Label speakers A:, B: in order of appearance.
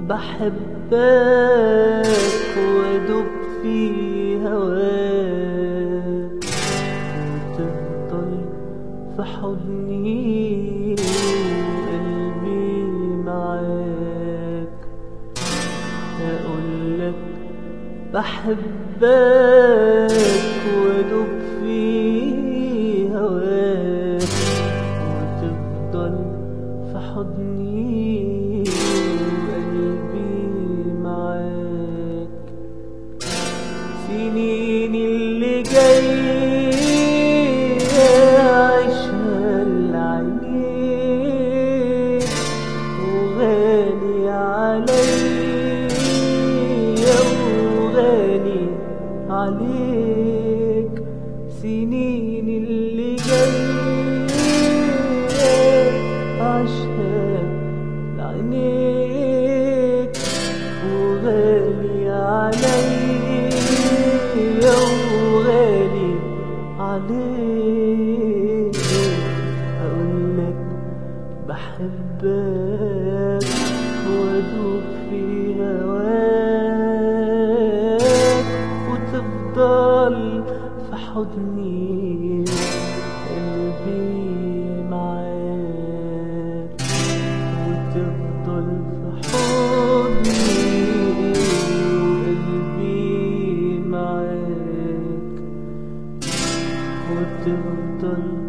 A: بحبك وادوب في هواك وتفضل في حضني وقلبي معاك اقولك بحبك وادوب في هواك وتفضل في حضني وقلبي معاك سنين اللي جاية عيشها العينين وغالي عليا وغالي عليك سنين اللي جاية عشان لعينيك وغالي عليا وغالي عليك أقولك بحبك وادوب في هواك وتفضل في حضني قلبي معاك وتفضل في حضني وقلبي معاك وتفضل